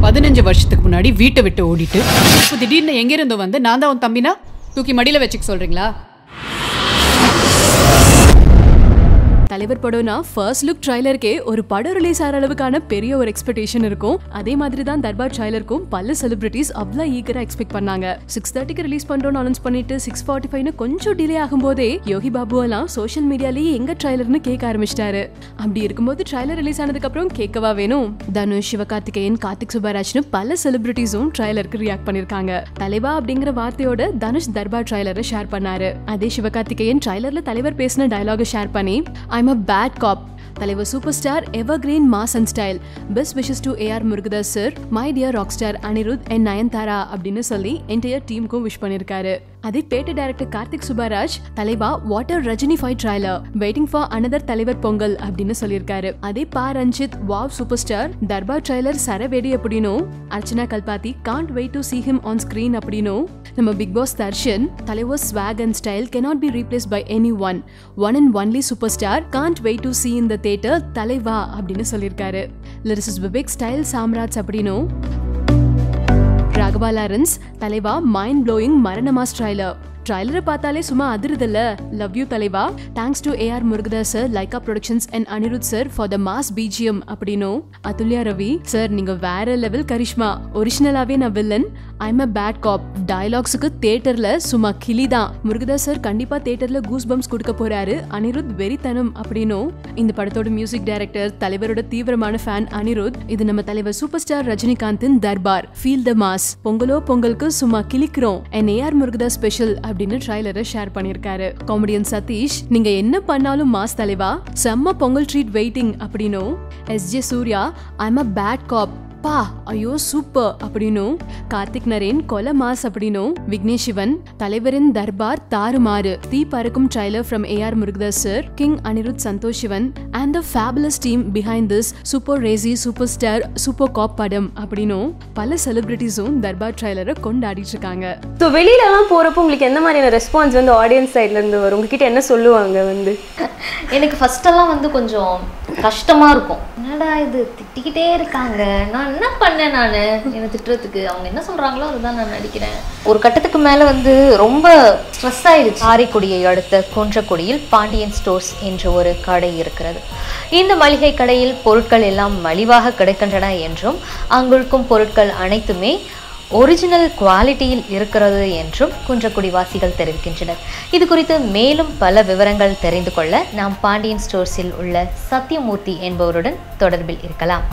பதினஞ்சு வருஷத்துக்கு முன்னாடி வீட்டை விட்டு ஓடிட்டு இப்போ திடீர்னு எங்க இருந்து வந்து நான் தான் உன் தம்பினா தூக்கி மடியில வச்சுக்க சொல்றீங்களா தலைவர் படம்னா ஃபர்ஸ்ட் லுக் ட்ரைலருக்கே ஒரு படம் ரிலீஸ் ஆகிற அளவுக்கான பெரிய ஒரு எக்ஸ்பெக்டேஷன் இருக்கும் அதே மாதிரி தான் தர்பார் ட்ரைலருக்கும் பல செலிபிரிட்டிஸ் அவ்வளோ ஈகரா எக்ஸ்பெக்ட் பண்ணாங்க சிக்ஸ் தேர்ட்டிக்கு ரிலீஸ் பண்றோம்னு அனௌன்ஸ் பண்ணிட்டு சிக்ஸ் ஃபார்ட்டி ஃபைவ்னு கொஞ்சம் டிலே ஆகும்போதே யோகி பாபு எல்லாம் சோஷியல் மீடியாலேயே எங்க ட்ரைலர்னு கேட்க ஆரம்பிச்சிட்டாரு அப்படி இருக்கும்போது ட்ரைலர் ரிலீஸ் ஆனதுக்கு அப்புறம் கேட்கவா வேணும் தனுஷ் சிவகார்த்திகேயன் கார்த்திக் சுப்பராஜ்னு பல செலிபிரிட்டிஸும் ட்ரைலருக்கு ரியாக்ட் பண்ணிருக்காங்க தலைவா அப்படிங்கிற வார்த்தையோட தனுஷ் தர்பார் ட்ரைலரை ஷேர் பண்ணாரு அதே சிவகார்த்திகேயன் ட்ரைலர்ல தலைவர் பேசின டயலாக ஷேர் பண்ணி ஐம் அ பேட் காப் தலைவர் superstar evergreen mass and style best wishes to AR Murugadoss sir my dear rock star Anirudh and Nayanthara அப்படின்னு சொல்லி என்டையர் டீமுக்கும் விஷ் பண்ணிருக்காரு அதே பேட்ட டைரக்டர் கார்த்திக் சுப்பராஜ் தலைவா what a Rajini fight trailer waiting for another தலைவர் பொங்கல் அப்படின்னு சொல்லியிருக்காரு அதே Pa Ranjith wow superstar Darbar trailer சரவேடி அப்படின்னும் Archana Kalpathi can't wait to see him on screen அப்படின்னும் நம்ம பிக் பாஸ் தர்ஷன் தலைவர் swag and style cannot be replace by any one one and only superstar can't wait to see in the theater தலைவா அப்படின்னு சொல்லியிருக்காரு லிரிசிஸ் Vivek style Samraj அப்படின்னும் ராகவா லாரன்ஸ் தலைவா mind blowing மரணமா trailer ட்ரைலரை பார்த்தாலே சும்மா அதிருதில்ல லவ் யூ தலைவா thanks to AR Murugadoss sir Lyca productions and Anirudh sir for the mass BGM அப்படின்னும் அதுல்யா ரவி சார் நீங்க வேற லெவல் கரிஷ்மா ஒரிஜினலாவே நான் villain I'm a bad cop டயலாக்ஸுக்கு தேட்டர்ல சும்மா கிளி தான் முருகதாஸ் சார் கண்டிப்பா தேட்டர்ல கூஸ் பம்ஸ் கொடுக்க போறாரு அனிருத் வெறித்தனம் அப்படின்னும் இந்த படத்தோட மியூசிக் டைரக்டர் தலைவரோட தீவிரமான ஃபேன் அனிருத் இது நம்ம தலைவர் சூப்பர் ஸ்டார் ரஜினிகாந்தின் தர்பார் ஃபீல் த மாஸ் பொங்கலோ பொங்கலுக்கு சும்மா கிளிக்கிறோம் என் ஏஆர் முருகதாஸ் ஸ்பெஷல் அப்படின்னு ட்ரைலரை ஷேர் பண்ணிருக்காரு காமெடியன் சதீஷ் நீங்க என்ன பண்ணாலும் மாஸ் தலைவா செம்ம பொங்கல் ட்ரீட் வெயிட்டிங் அப்படின்னும் S J Suryah I'm a bad cop பா ஐயோ சூப்பர் அப்படின்னும் கார்த்திக் நரேன் கொலை மாஸ் அப்படின்னும் விக்னேஷ் சிவன் தலைவரின் தர்பார் தாறுமாறு தீ பறக்கும் trailer from AR Murugadoss sir king Anirudh Santosh Sivan and the fabulous team behind this super racy superstar super cop படம் அப்படின்னும் பல செலிபிரிட்டிஸும் தர்பார் ட்ரைலரை கொண்டாடிட்டு இருக்காங்க ஸோ வெளியிலலாம் போகிறப்போ உங்களுக்கு எந்த மாதிரியான ரெஸ்பான்ஸ் வந்து ஆடியன்ஸ் சைட்லேருந்து வரும் உங்ககிட்ட என்ன சொல்லுவாங்க வந்து எனக்கு ஃபர்ஸ்டெல்லாம் வந்து கொஞ்சம் கஷ்டமா இருக்கும் என்னடா இது திட்டிக்கிட்டே இருக்காங்க நான் என்ன பண்ணேன் நான் என்னை திட்டுறதுக்கு அவங்க என்ன சொல்றாங்களோ அதுதான் நான் நடிக்கிறேன் ஒரு கட்டத்துக்கு மேல வந்து ரொம்ப ஸ்ட்ரெஸ் ஆயிடுச்சு காரைக்குடியை அடுத்த குன்றக்குடியில் பாண்டியன் ஸ்டோர்ஸ் என்ற ஒரு கடை இருக்கிறது இந்த மளிகை கடையில் பொருட்கள் எல்லாம் மலிவாக கிடைக்கின்றன என்றும் அங்கிருக்கும் பொருட்கள் அனைத்துமே ஒரிஜினல் குவாலிட்டியில் இருக்கிறது என்றும் குன்றக்குடி வாசிகள் தெரிவிக்கின்றனர் இது குறித்து மேலும் பல விவரங்கள் தெரிந்து கொள்ள நாம் பாண்டியன் ஸ்டோர்ஸில் உள்ள சத்யமூர்த்தி என்பவருடன் தொடர்பில் இருக்கலாம்